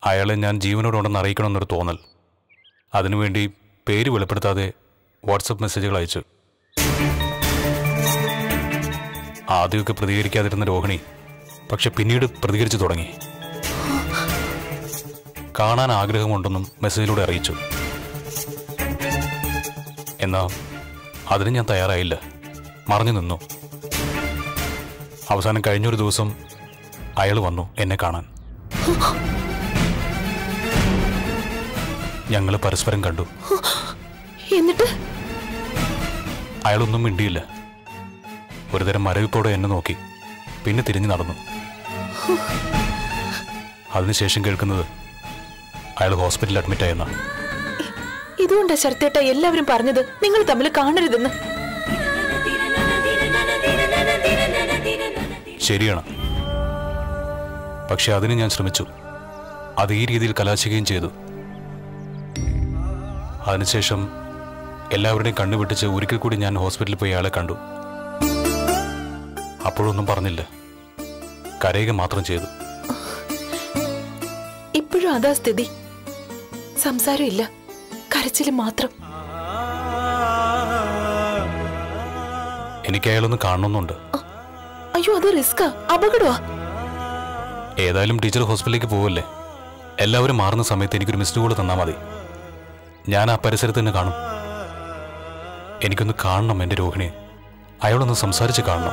അയാളെ ഞാൻ ജീവനോടുണ്ടെന്ന് അറിയിക്കണമെന്നൊരു തോന്നൽ അതിനുവേണ്ടി പേര് വെളിപ്പെടുത്താതെ വാട്സപ്പ് മെസ്സേജുകൾ അയച്ചു ആദ്യമൊക്കെ പ്രതികരിക്കാതിരുന്ന രോഹിണി പക്ഷെ പിന്നീട് പ്രതികരിച്ചു തുടങ്ങി കാണാൻ ആഗ്രഹമുണ്ടെന്നും മെസ്സേജിലൂടെ അറിയിച്ചു എന്നാ അതിന് ഞാൻ തയ്യാറായില്ല മറഞ്ഞു നിന്നു അവസാനം കഴിഞ്ഞൊരു ദിവസം അയാൾ വന്നു എന്നെ കാണാൻ ഞങ്ങൾ പരസ്പരം കണ്ടു എന്നിട്ട് അയാളൊന്നും മിണ്ടിയില്ല ഒരുതരം മരവിപ്പോടെ എന്നെ നോക്കി പിന്നെ തിരിഞ്ഞു നടന്നു അതിനുശേഷം കേൾക്കുന്നത് അയാൾ ഹോസ്പിറ്റലിൽ അഡ്മിറ്റ് ആയെന്ന ഇതുകൊണ്ടാ ശരത്തേട്ട എല്ലാവരും പറഞ്ഞത് നിങ്ങൾ തമ്മിൽ കാണരുതെന്ന് ശരിയാണ് പക്ഷെ അതിന് ഞാൻ ശ്രമിച്ചു അത് ഈ രീതിയിൽ കലാശിക്കുകയും ചെയ്തു അതിനുശേഷം എല്ലാവരുടെയും കണ്ണുവെട്ടിച്ച് ഒരിക്കൽ കൂടി ഞാൻ ഹോസ്പിറ്റലിൽ പോയി അയാളെ കണ്ടു അപ്പോഴൊന്നും പറഞ്ഞില്ല കരയുക മാത്രം ചെയ്തു ഇപ്പോഴും അതാ സ്ഥിതി സംസാരമില്ല കരച്ചില് മാത്രം എനിക്ക് അയാളൊന്ന് കാണണമെന്നുണ്ട് അയ്യോ അത് റിസ്കാ അപകടമാ ഏതായാലും ടീച്ചർ ഹോസ്പിറ്റലിലേക്ക് പോവല്ലേ എല്ലാവരും മാറുന്ന സമയത്ത് എനിക്കൊരു മിസ്ഡ് കോൾ തന്നാൽ മതി ഞാൻ ആ പരിസരത്ത് തന്നെ കാണും എനിക്കൊന്ന് കാണണം എൻ്റെ രോഹിണിയെ അയാളൊന്ന് സംസാരിച്ച് കാണണം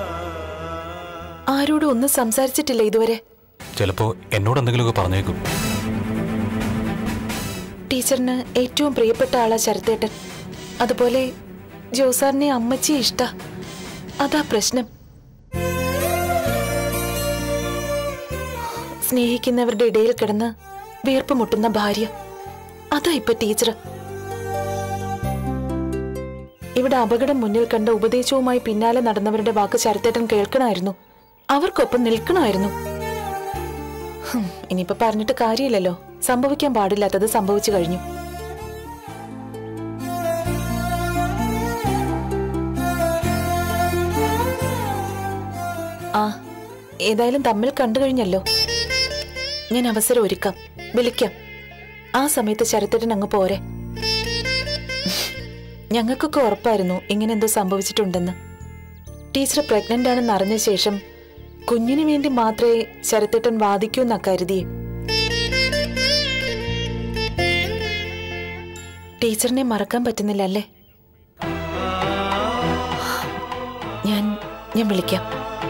ആരോടും ഒന്നും സംസാരിച്ചിട്ടില്ല ഇതുവരെ ചിലപ്പോൾ എന്നോട് എന്തെങ്കിലുമൊക്കെ പറഞ്ഞേക്കും ടീച്ചറിന് ഏറ്റവും പ്രിയപ്പെട്ട ആളാ ശരത്തേട്ടൻ അതുപോലെ ജോസാറിനെ അമ്മച്ചിയെ ഇഷ്ട അതാ പ്രശ്നം സ്നേഹിക്കുന്നവരുടെ ഇടയിൽ കിടന്ന് വീർപ്പ് മുട്ടുന്ന ഭാര്യ അതാ ഇപ്പൊ ടീച്ചർ ഇവിടെ അപകടം മുന്നിൽ കണ്ട ഉപദേശവുമായി പിന്നാലെ നടന്നവരുടെ വാക്ക് ശരത്തേട്ടൻ കേൾക്കണമായിരുന്നു അവർക്കൊപ്പം നിൽക്കണമായിരുന്നു ഹും, ഇനിയിപ്പോ പറഞ്ഞിട്ട് കാര്യമില്ലല്ലോ സംഭവിക്കാൻ പാടില്ലാത്തത് സംഭവിച്ചു കഴിഞ്ഞു ആ ഏതായാലും തമ്മിൽ കണ്ടു കഴിഞ്ഞല്ലോ ഞാൻ അവസരം ഒരുക്കാം വിളിക്കാം ആ സമയത്ത് ശരത്തേട്ടൻ അങ്ങ് പോരെ ഞങ്ങൾക്കൊക്കെ ഉറപ്പായിരുന്നു ഇങ്ങനെ എന്തോ സംഭവിച്ചിട്ടുണ്ടെന്ന് ടീച്ചർ പ്രഗ്നന്റ് ആണെന്ന് അറിഞ്ഞ ശേഷം കുഞ്ഞിനു വേണ്ടി മാത്രമേ ശരത്തേട്ടൻ വാദിക്കൂ എന്നാ കരുതിയേ ടീച്ചറിനെ മറക്കാൻ പറ്റുന്നില്ല അല്ലേ ഞാൻ ഞാൻ വിളിക്കാം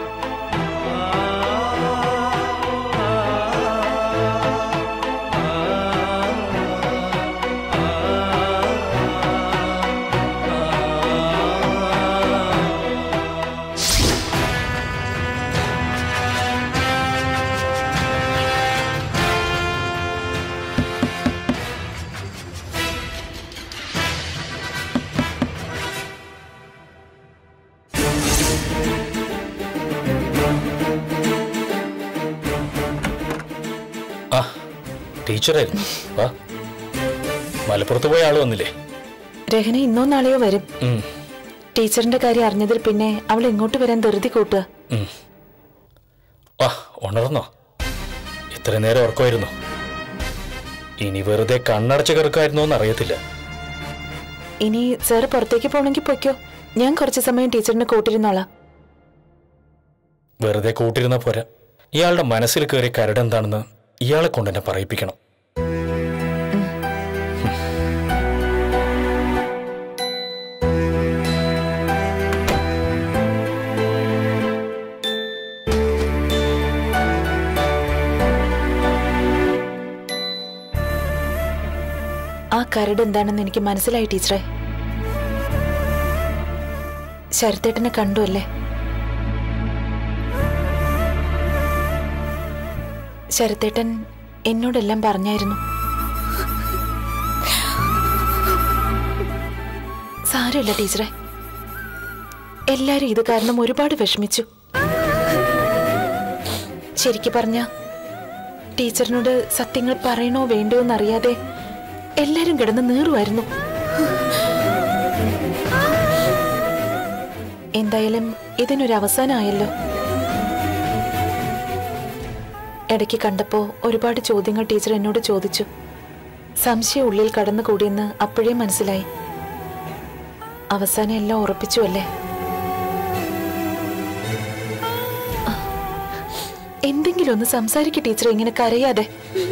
ആ ടീച്ചറായിരുന്നു വാ മലപ്പുറത്ത് പോയ ആള് വന്നില്ലേ രഹന ഇന്നോ നാളെയോ വരും ഉം, ടീച്ചറിന്റെ കാര്യം അറിഞ്ഞതിൽ പിന്നെ അവൾ ഇങ്ങോട്ട് വരാൻ ധൃതി കൂട്ടുക ഉം. വാ ഉണർന്നോ ഇത്ര നേരം ഉറക്കമായിരുന്നു ഇനി വെറുതെ കണ്ണടച്ച് കിടക്കായിരുന്നോ എന്ന് അറിയത്തില്ല ഇനി സാറ് പുറത്തേക്ക് പോണെങ്കിൽ പൊയ്ക്കോ ഞാൻ കുറച്ച് സമയം ടീച്ചറിനെ കൂട്ടിരുന്നോളാം വെറുതെ കൂട്ടിരുന്ന പോരാ ഇയാളുടെ മനസ്സിൽ കയറിയ കരടെന്താണെന്ന് ഇയാളെ കൊണ്ട് എന്നെ പറയിപ്പിക്കണം ആ കരട് എന്താണെന്ന് എനിക്ക് മനസ്സിലായി ടീച്ചറെ ശരത്തേട്ടനെ കണ്ടു അല്ലേ ശരത്തേട്ടൻ എന്നോടെല്ലാം പറഞ്ഞായിരുന്നു സാരമില്ല ടീച്ചറെ എല്ലാരും ഇത് കാരണം ഒരുപാട് വിഷമിച്ചു ശരിക്കു പറഞ്ഞ ടീച്ചറിനോട് സത്യങ്ങൾ പറയണോ വേണ്ടോ എന്നറിയാതെ എല്ലാരും കിടന്ന് നീറുമായിരുന്നു എന്തായാലും ഇതിനൊരു അവസാനമായല്ലോ ഇടയ്ക്ക് കണ്ടപ്പോ ഒരുപാട് ചോദ്യങ്ങൾ ടീച്ചർ എന്നോട് ചോദിച്ചു സംശയം ഉള്ളിൽ കടന്നുകൂടിയെന്ന് അപ്പോഴേ മനസ്സിലായി അവസാനം എല്ലാം ഉറപ്പിച്ചു അല്ലേ ആ, എന്തെങ്കിലും ഒന്ന് സംസാരിക്കും ടീച്ചർ ഇങ്ങനെ കരയാതെ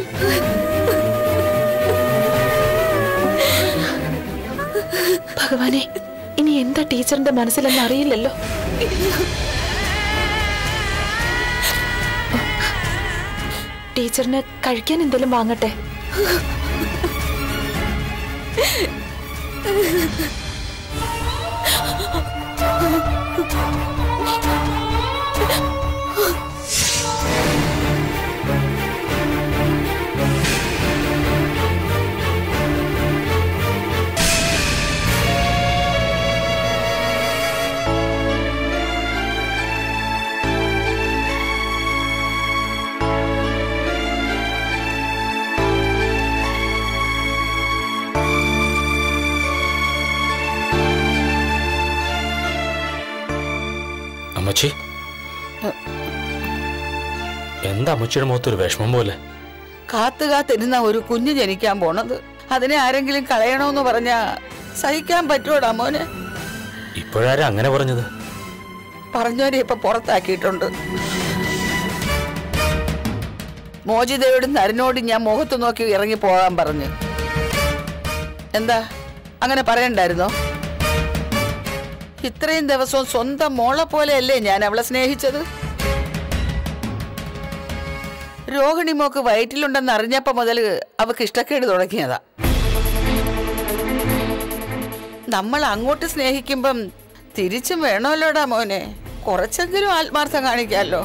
ഭഗവാനെ ഇനി എന്താ ടീച്ചറിന്റെ മനസ്സിലെന്ന് അറിയില്ലല്ലോ ടീച്ചറിന് കഴിക്കാൻ എന്തെങ്കിലും വാങ്ങട്ടെ അമ്മച്ചി എന്താ അമ്മച്ചിയുടെ മുഖത്തൊരു വിഷമം പോലെ കാത്തു കാത്തിരുന്ന ഒരു കുഞ്ഞ് ജനിക്കാൻ പോണത് അതിനെ ആരെങ്കിലും കളയണമെന്ന് പറഞ്ഞാ സഹിക്കാൻ പറ്റുമോടാ മോനെ ഇപ്പോഴാരാ അങ്ങനെ പറഞ്ഞത് പറഞ്ഞവരെ ഇപ്പൊ പുറത്താക്കിയിട്ടുണ്ട് മോചിതയോടും നരനോടും ഞാൻ മുഖത്ത് നോക്കി ഇറങ്ങി പോകാൻ പറഞ്ഞു എന്താ അങ്ങനെ പറയണ്ടായിരുന്നോ ഇത്രയും ദിവസവും സ്വന്തം മോളെ പോലെയല്ലേ ഞാൻ അവളെ സ്നേഹിച്ചത് രോഹിണി മോക്ക് വയറ്റിലുണ്ടെന്ന് അറിഞ്ഞപ്പോ മുതൽ അവക്ക് ഇഷ്ടക്കേട് തുടങ്ങിയതാ നമ്മൾ അങ്ങോട്ട് സ്നേഹിക്കുമ്പം തിരിച്ചും വേണമല്ലോടാ മോനെ കുറച്ചെങ്കിലും ആത്മാർത്ഥം കാണിക്കാമല്ലോ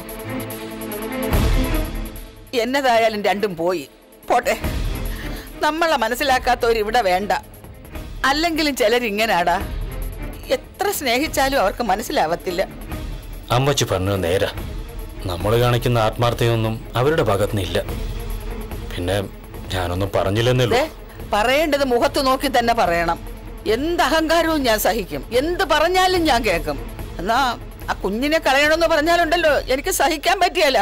എന്നതായാലും രണ്ടും പോയി പോട്ടെ നമ്മളെ മനസ്സിലാക്കാത്തവർ ഇവിടെ വേണ്ട അല്ലെങ്കിലും ചിലരിങ്ങനാടാ എത്ര സ്നേഹിച്ചാലും അവർക്ക് മനസ്സിലാവത്തില്ല അമ്മച്ചി പറഞ്ഞത് നേരാ നമ്മൾ കാണിക്കുന്ന ആത്മാർത്ഥതയൊന്നും അവരുടെ ഭാഗത്തുനിന്നില്ല പിന്നെ ഞാനൊന്നും പറഞ്ഞില്ലെന്നേ ദേ, ഉള്ളൂ പറയേണ്ടത് മുഖത്ത് നോക്കി തന്നെ പറയണം എന്ത് അഹങ്കാരവും ഞാൻ സഹിക്കും എന്ത് പറഞ്ഞാലും ഞാൻ കേൾക്കും എന്നാ ആ കുഞ്ഞിനെ കളയണമെന്ന് പറഞ്ഞാലുണ്ടല്ലോ എനിക്ക് സഹിക്കാൻ പറ്റിയല്ല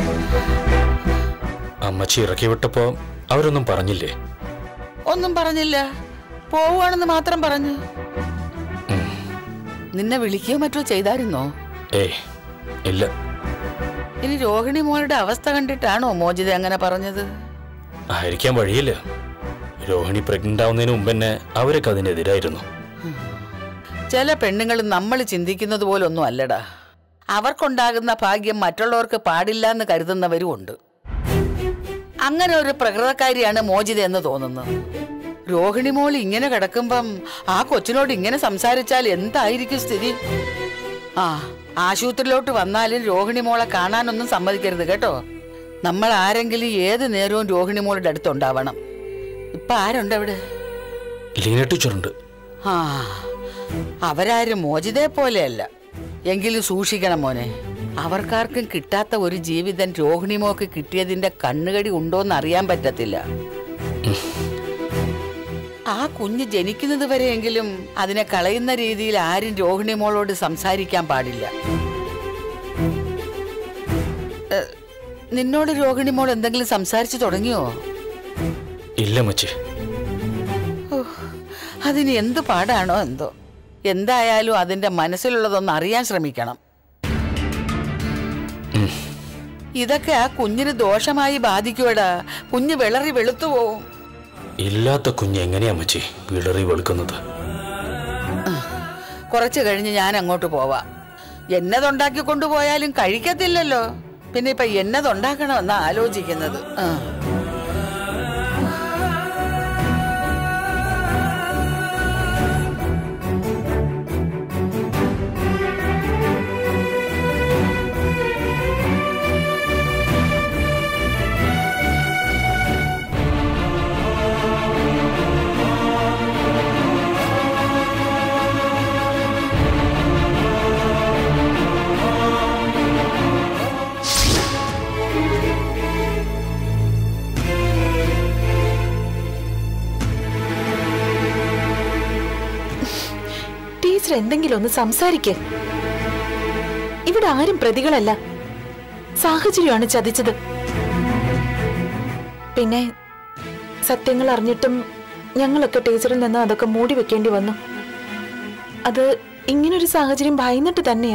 അമ്മച്ചി ഇറക്കി വിട്ടപ്പോ അവരൊന്നും പറഞ്ഞില്ലേ ഒന്നും പറഞ്ഞില്ല പോവുകയാണെന്ന് മാത്രം പറഞ്ഞു നിന്നെ വിളിക്കുകയോ മറ്റോ ചെയ്തായിരുന്നോ ഏയ് ഇല്ല ഇനി രോഹിണി മോളുടെ അവസ്ഥ കണ്ടിട്ടാണോ മോചിത അങ്ങനെ പറഞ്ഞത് ആയിരിക്കാൻ വഴിയില്ല രോഹിണി പ്രഗ്നന്റ് ആവുന്നതിന് മുമ്പ് തന്നെ അവരൊക്കെ അതിനെതിരായിരുന്നു ചില പെണ്ണുങ്ങൾ നമ്മൾ ചിന്തിക്കുന്നത് പോലൊന്നും അല്ലടാ അവർക്കുണ്ടാകുന്ന ഭാഗ്യം മറ്റുള്ളവർക്ക് പാടില്ല എന്ന് കരുതുന്നവരും ഉണ്ട് അങ്ങനെ ഒരു പ്രകൃതക്കാരിയാണ് മോചിത എന്ന് തോന്നുന്നു രോഹിണി മോൾ ഇങ്ങനെ കിടക്കുമ്പം ആ കൊച്ചിനോട് ഇങ്ങനെ സംസാരിച്ചാൽ എന്തായിരിക്കും സ്ഥിതി ആ ആശുപത്രിയിലോട്ട് വന്നാലും രോഹിണി മോളെ കാണാനൊന്നും സമ്മതിക്കരുത് കേട്ടോ നമ്മൾ ആരെങ്കിലും ഏത് നേരവും രോഹിണി മോളുടെ അടുത്തുണ്ടാവണം ഇപ്പൊ ആരുണ്ട് അവിടെ ലീന ടീച്ചറുണ്ട് ആ അവരാരും മോചിതയെ പോലെയല്ല എങ്കിലും സൂക്ഷിക്കണം മോനെ അവർക്കാർക്കും കിട്ടാത്ത ഒരു ജീവിതം രോഹിണിമോക്ക് കിട്ടിയതിന്റെ കണ്ണുകടി ഉണ്ടോന്ന് അറിയാൻ പറ്റത്തില്ല ആ കുഞ്ഞ് ജനിക്കുന്നത് വരെയെങ്കിലും അതിനെ കളയുന്ന രീതിയിൽ ആരും രോഹിണി മോളോട് സംസാരിക്കാൻ പാടില്ല ഏ, നിന്നോട് രോഹിണി മോൾ എന്തെങ്കിലും സംസാരിച്ചു തുടങ്ങിയോ ഇല്ല അമ്മച്ചി അതിന് എന്ത് പാടാണോ എന്തോ എന്തായാലും അതിന്റെ മനസ്സിലുള്ളതൊന്ന് അറിയാൻ ശ്രമിക്കണം ഇതൊക്കെ ആ കുഞ്ഞിന് ദോഷമായി ബാധിക്കുവടാ കുഞ്ഞ് വിളറി വെളുത്തു പോവും ഇല്ലാത്ത കുഞ്ഞ് എങ്ങനെയാ അമ്മച്ചി വിളറി വെളുക്കുന്നത് കുറച്ച് കഴിഞ്ഞ് ഞാൻ അങ്ങോട്ട് പോവാ എന്നതുണ്ടാക്കി കൊണ്ടുപോയാലും കഴിക്കത്തില്ലല്ലോ പിന്നെ ഇപ്പൊ എന്നതുണ്ടാക്കണമെന്നാ ആലോചിക്കുന്നത് ആ ടീച്ചർ എന്തെങ്കിലും ഒന്ന് സംസാരിക്ക് ഇവിടെ ആരും പ്രതികളല്ല സാഹചര്യമാണ് ചതിച്ചത് പിന്നെ സത്യങ്ങൾ അറിഞ്ഞിട്ടും ഞങ്ങളൊക്കെ ടീച്ചറിൽ നിന്ന് അതൊക്കെ മൂടി വെക്കേണ്ടി വന്നു അത് ഇങ്ങനൊരു സാഹചര്യം ഭയന്നിട്ട് തന്നെയാ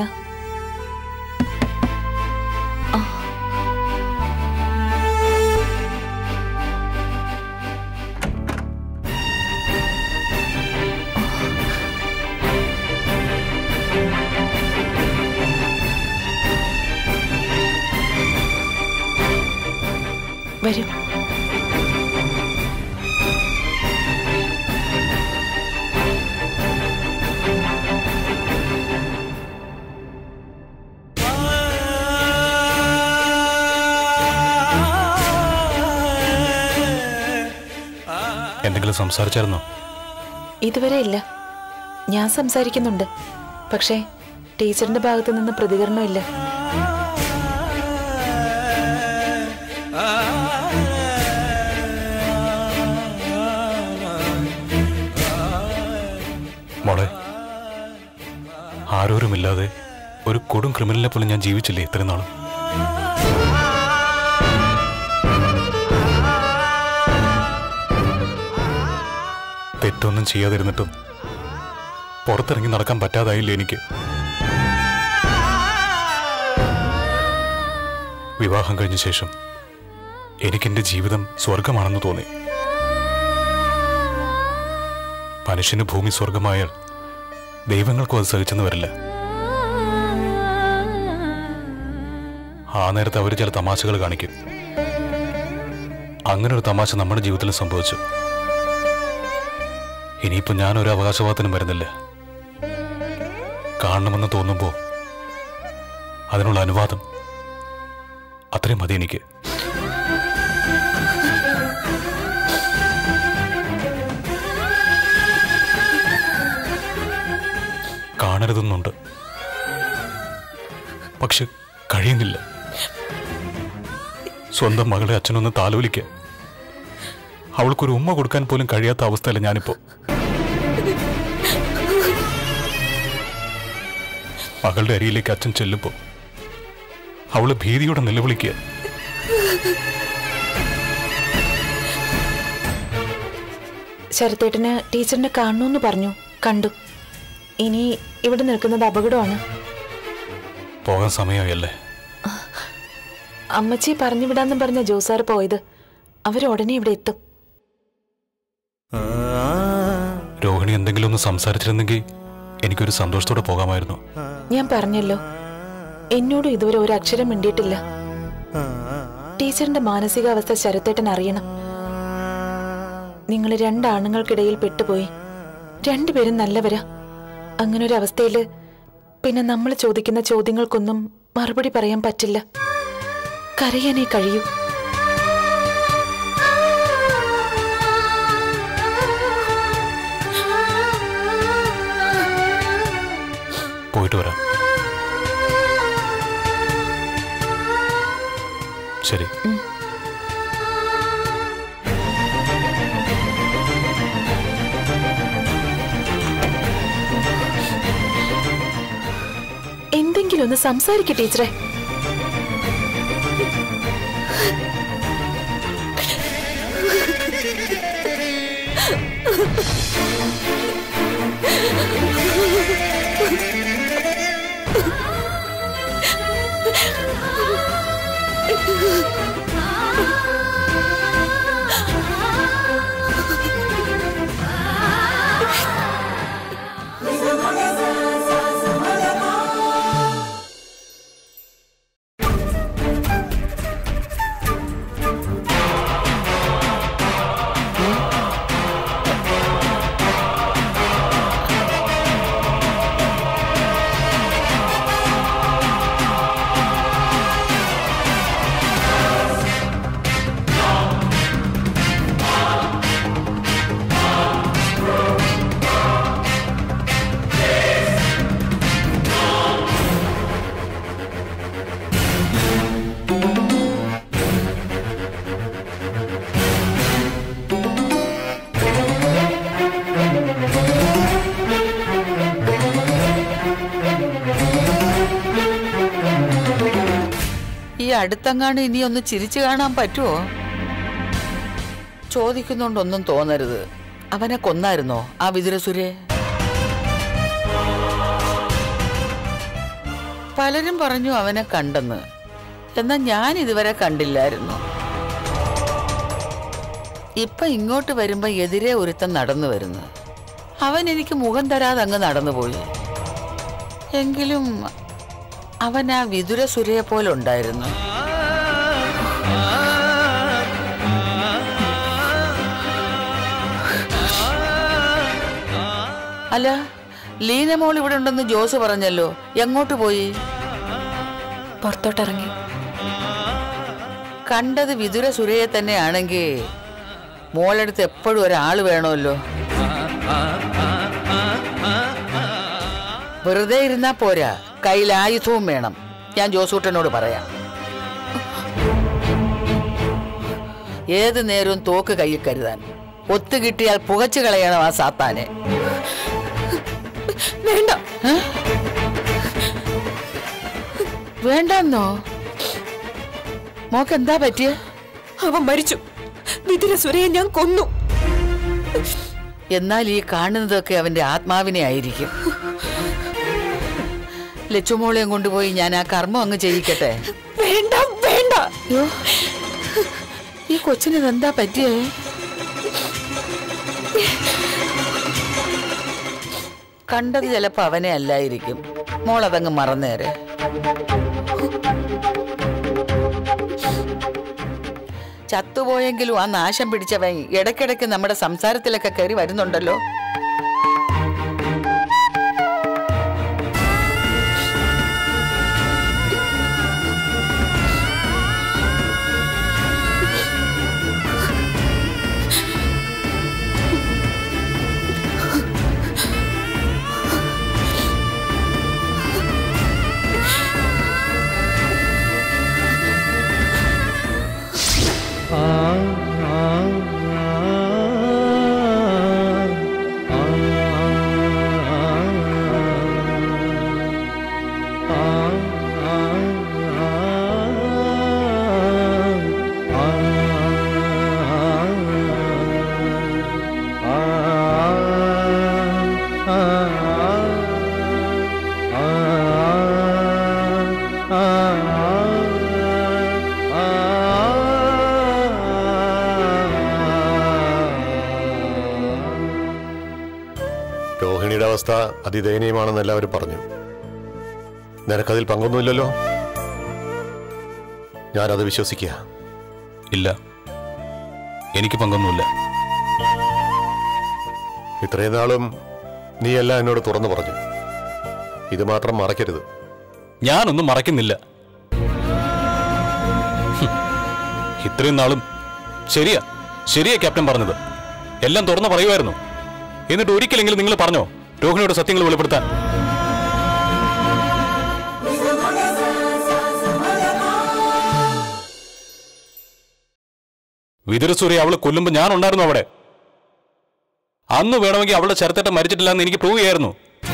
വരൂ എന്തെങ്കിലും സംസാരിച്ചായിരുന്നോ ഇതുവരെ ഇല്ല ഞാൻ സംസാരിക്കുന്നുണ്ട് പക്ഷേ ടീച്ചറിന്റെ ഭാഗത്തു നിന്ന് പ്രതികരണമില്ല മോളെ ആരോരുമില്ലാതെ ഒരു കൊടും ക്രിമിനലിനെ പോലും ഞാൻ ജീവിച്ചില്ലേ ഇത്രയും നാളും തെറ്റൊന്നും ചെയ്യാതിരുന്നിട്ടും പുറത്തിറങ്ങി നടക്കാൻ പറ്റാതായില്ലേ എനിക്ക് വിവാഹം കഴിഞ്ഞ ശേഷം എനിക്കെന്റെ ജീവിതം സ്വർഗമാണെന്ന് തോന്നി മനുഷ്യന് ഭൂമി സ്വർഗമായാൽ ദൈവങ്ങൾക്കും അത് സഹിച്ചെന്ന് വരില്ല ആ നേരത്ത് അവർ ചില തമാശകൾ കാണിക്കും അങ്ങനെ ഒരു തമാശ നമ്മുടെ ജീവിതത്തിൽ സംഭവിച്ചു ഇനിയിപ്പോ ഞാൻ ഒരു അവകാശവാദത്തിനും വരുന്നില്ല കാണണമെന്ന് തോന്നുമ്പോൾ അതിനുള്ള അനുവാദം അത്രയും മതി എനിക്ക് കാണരുതെന്നുണ്ട് പക്ഷെ കഴിയുന്നില്ല സ്വന്തം മകളെ അച്ഛനൊന്ന് താലോലിക്കുക അവൾക്കൊരു ഉമ്മ കൊടുക്കാൻ പോലും കഴിയാത്ത അവസ്ഥയല്ല ഞാനിപ്പോ മകളുടെ അരിയിലേക്ക് അച്ഛൻ ചെല്ലുമ്പോ അവള് ഭീതിയോടെ നിലവിളിക്കുക ശരത്തേട്ടന് ടീച്ചറിനെ കാണണമെന്ന് പറഞ്ഞു കണ്ടു ഇനി ഇവിടെ നിൽക്കുന്നത് അപകടമാണ് പോകാൻ സമയമായല്ലേ അമ്മച്ചി പറഞ്ഞു വിടാന്നും പറഞ്ഞ ജോസാർ പോയത് അവരുടനെ ഇവിടെ എത്തും രോഹിണി എന്തെങ്കിലും ഒന്ന് സംസാരിച്ചിരുന്നെങ്കിൽ എനിക്കൊരു സന്തോഷത്തോടെ പോകാമായിരുന്നു ഞാൻ പറഞ്ഞല്ലോ എന്നോടും ഇതുവരെ ഒരു അക്ഷരം മിണ്ടിയിട്ടില്ല ടീച്ചറിന്റെ മാനസികാവസ്ഥ ശരത്തേട്ടൻ അറിയണം നിങ്ങൾ രണ്ടാണുങ്ങൾക്കിടയിൽ പെട്ടുപോയി രണ്ടുപേരും നല്ലവരാ അങ്ങനെ ഒരു അവസ്ഥയില് പിന്നെ നമ്മൾ ചോദിക്കുന്ന ചോദ്യങ്ങൾക്കൊന്നും മറുപടി പറയാൻ പറ്റില്ല കരയാനേ കഴിയൂ പോയിട്ട് വരാം ശരി എന്തെങ്കിലും ഒന്ന് സംസാരിക്ക ടീച്ചറെ ഈ അടുത്തെങ്ങാണ്ട് ഇനി ഒന്ന് ചിരിച്ചു കാണാൻ പറ്റുമോ ചോദിക്കുന്നോണ്ടൊന്നും തോന്നരുത് അവനെ കൊന്നായിരുന്നോ ആ വിതുരസുരെ പലരും പറഞ്ഞു അവനെ കണ്ടെന്ന് എന്നാൽ ഞാൻ ഇതുവരെ കണ്ടില്ലായിരുന്നു ഇപ്പൊ ഇങ്ങോട്ട് വരുമ്പോ എതിരെ ഒരുത്തൻ നടന്നു വരുന്നു അവൻ എനിക്ക് മുഖം തരാതെ അങ്ങ് നടന്നുപോയി എങ്കിലും അവൻ ആ വിതുര സുരയെ പോലെ ഉണ്ടായിരുന്നു അല്ല ലീനമോൾ ഇവിടെ ഉണ്ടെന്ന് ജോസ് പറഞ്ഞല്ലോ എങ്ങോട്ട് പോയി പുറത്തോട്ടിറങ്ങി കണ്ടത് വിതുര സുരയെ തന്നെയാണെങ്കിൽ മോളടുത്ത് എപ്പോഴും ഒരാൾ വേണമല്ലോ വെറുതെ ഇരുന്നാ പോരാ കയ്യിൽ ആയുധവും വേണം ഞാൻ ജോസൂട്ടനോട് പറയാം ഏത് നേരവും തോക്ക് കയ്യിൽ കരുതാൻ ഒത്തു കിട്ടിയാൽ പുകച്ചു കളയണം ആ സാത്താനെ വേണ്ട വേണ്ടെന്നോ മോക്ക് എന്താ പറ്റിയ അവൻ മരിച്ചു വിതുര സുരയെ ഞാൻ കൊന്നു എന്നാൽ ഈ കാണുന്നതൊക്കെ അവന്റെ ആത്മാവിനെ ആയിരിക്കും ലച്ചുമോളെയും കൊണ്ടുപോയി ഞാൻ ആ കർമ്മം അങ്ങ് ചെയ്യിക്കട്ടെ വേണ്ട വേണ്ട അയ്യോ ഈ കൊച്ചിന് ഇതെന്താ പറ്റിയേ കണ്ടത് ചിലപ്പോ അവനെ അല്ലായിരിക്കും മോളതങ്ങ് മറന്നേരെ ചത്തുപോയെങ്കിലും ആ നാശം പിടിച്ചവൻ ഇടയ്ക്കിടയ്ക്ക് നമ്മുടെ സംസാരത്തിലൊക്കെ കയറി വരുന്നുണ്ടല്ലോ രോഹിണിയുടെ അവസ്ഥ അതിദയനീയമാണെന്ന് എല്ലാവരും പറഞ്ഞു നിനക്കതിൽ പങ്കൊന്നുമില്ലല്ലോ ഞാനത് വിശ്വസിക്കുക ഇല്ല എനിക്ക് പങ്കൊന്നുമില്ല ഇത്രയും നാളും നീ എല്ലാം എന്നോട് തുറന്നു പറഞ്ഞു ഇത് മാത്രം മറക്കരുത് ഞാനൊന്നും മറക്കുന്നില്ല ഹും. ഇത്രയും നാളും ശരിയാ ശരിയാ ക്യാപ്റ്റൻ പറഞ്ഞത് എല്ലാം തുറന്നു പറയുമായിരുന്നു എന്നിട്ട് ഒരിക്കലെങ്കിലും നിങ്ങൾ പറഞ്ഞോ രോഹിണിയുടെ സത്യങ്ങൾ വെളിപ്പെടുത്താൻ വിതുരസൂര്യ അവളെ കൊല്ലുമ്പോ ഞാൻ ഉണ്ടായിരുന്നു അവിടെ അന്ന് വേണമെങ്കിൽ അവളുടെ ചരിത്രത്തെ മരിച്ചിട്ടില്ല എന്ന് എനിക്ക് പ്രൂവ് ചെയ്യായിരുന്നു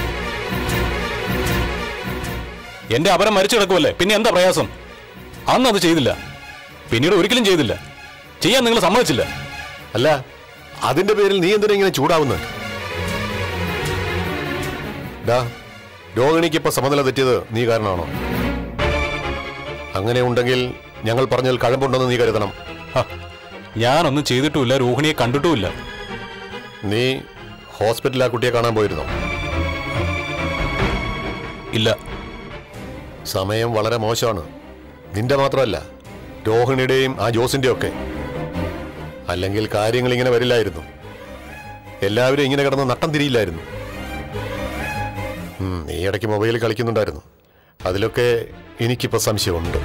എന്റെ അപരം മരിച്ചു കിടക്കുമല്ലേ പിന്നെ എന്താ പ്രയാസം അന്ന് അത് ചെയ്തില്ല പിന്നീട് ഒരിക്കലും ചെയ്തില്ല ചെയ്യാൻ നിങ്ങൾ സമ്മതിച്ചില്ല അല്ല അതിന്റെ പേരിൽ നീ എന്തിനാ ഇങ്ങനെ ചൂടാവുന്നത് ഡാ രോഹിണിക്ക് ഇപ്പൊ സമനില തെറ്റിയത് നീ കാരണമാണോ അങ്ങനെ ഉണ്ടെങ്കിൽ ഞങ്ങൾ പറഞ്ഞാൽ കഴമ്പുണ്ടെന്ന് നീ കരുതണം ഹ, ഞാനൊന്നും ചെയ്തിട്ടുമില്ല രോഹിണിയെ കണ്ടിട്ടുമില്ല നീ ഹോസ്പിറ്റലിൽ ആ കുട്ടിയെ കാണാൻ പോയിരുന്നോ ഇല്ല സമയം വളരെ മോശമാണ് നിന്റെ മാത്രമല്ല രോഹിണിയുടെയും ആ ജോസിന്റെയും ഒക്കെ അല്ലെങ്കിൽ കാര്യങ്ങൾ ഇങ്ങനെ വരില്ലായിരുന്നു എല്ലാവരും ഇങ്ങനെ കിടന്ന് നട്ടം തിരിയില്ലായിരുന്നു ഉം, നീ ഇടയ്ക്ക് മൊബൈലിൽ കളിക്കുന്നുണ്ടായിരുന്നു അതിലൊക്കെ എനിക്കിപ്പോ സംശയമുണ്ട്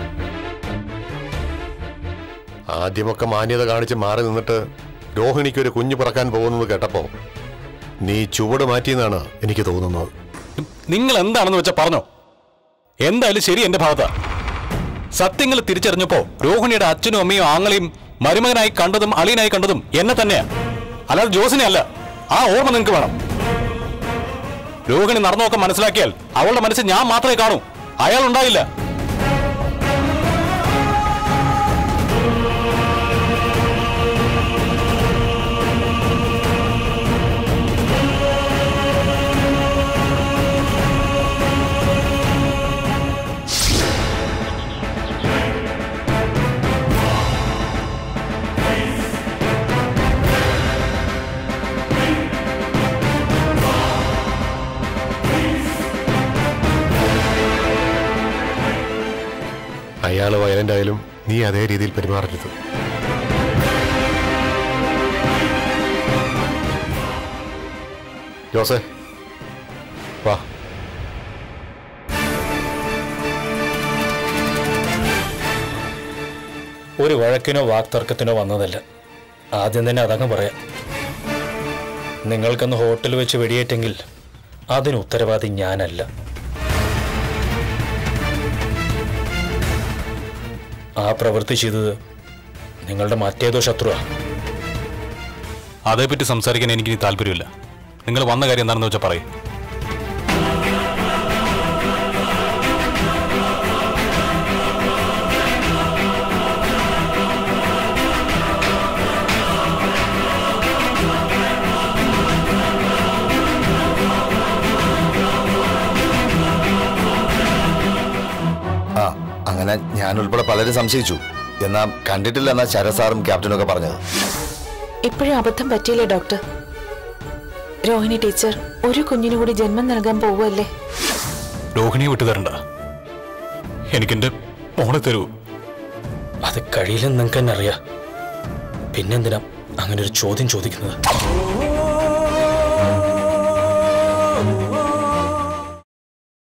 ആദ്യമൊക്കെ മാന്യത കാണിച്ച് മാറി നിന്നിട്ട് രോഹിണിക്ക് ഒരു കുഞ്ഞു പിറക്കാൻ പോകുന്നത് കേട്ടപ്പോ നീ ചുവട് മാറ്റിയെന്നാണ് എനിക്ക് തോന്നുന്നത് നിങ്ങൾ എന്താണെന്ന് വെച്ചാൽ പറഞ്ഞോ എന്തായാലും ശരി എന്റെ ഭാഗത്താ സത്യങ്ങൾ തിരിച്ചറിഞ്ഞപ്പോ രോഹിണിയുടെ അച്ഛനും അമ്മയും ആങ്ങളെയും മരുമകനായി കണ്ടതും അളിയനായി കണ്ടതും എന്നെ തന്നെയാ അല്ലാതെ ജോസിനെ അല്ല ആ ഓർമ്മ നിങ്ങൾക്ക് വേണം രോഹിണി നടന്നൊക്കെ മനസ്സിലാക്കിയാൽ അവളുടെ മനസ്സിൽ ഞാൻ മാത്രമേ കാണൂ അയാൾ ഉണ്ടായില്ല അയാൾ വയലന്റ് ആയാലും നീ അതേ രീതിയിൽ പെരുമാറരുത് ജോസേ വാ ഒരു വഴക്കിനോ വാക്തർക്കത്തിനോ വന്നതല്ല ആദ്യം തന്നെ അതങ്ങ് പറയാം നിങ്ങൾക്കന്ന് ഹോട്ടൽ വെച്ച് വെടിയേറ്റെങ്കിൽ അതിന് ഉത്തരവാദി ഞാനല്ല ആ പ്രവൃത്തി ചെയ്തത് നിങ്ങളുടെ മറ്റേതോ ശത്രുവാ അതേപ്പറ്റി സംസാരിക്കാൻ എനിക്കിനി താല്പര്യമില്ല നിങ്ങൾ വന്ന കാര്യം എന്താണെന്ന് വെച്ചാൽ പറയും ആ അങ്ങനെ ഞാൻ ഉൾപ്പെടെ പലരും സംശയിച്ചു എന്നാ കണ്ടിട്ടില്ല എന്നാ ശരസാറും ക്യാപ്റ്റനും ഒക്കെ പറഞ്ഞത് ഇപ്പോഴും അബദ്ധം പറ്റിയില്ലേ ഡോക്ടർ രോഹിണി ടീച്ചർ ഒരു കുഞ്ഞിനു കൂടി ജന്മം നൽകാൻ പോവല്ലേ രോഹിണിയെ വിട്ടു തരണ്ട എനിക്കെന്റെ മോളെ തരൂ അത് കഴിയില്ലെന്ന് നിങ്ങൾക്ക് തന്നെ അറിയാം പിന്നെന്തിനാ അങ്ങനെ ഒരു ചോദ്യം ചോദിക്കുന്നത്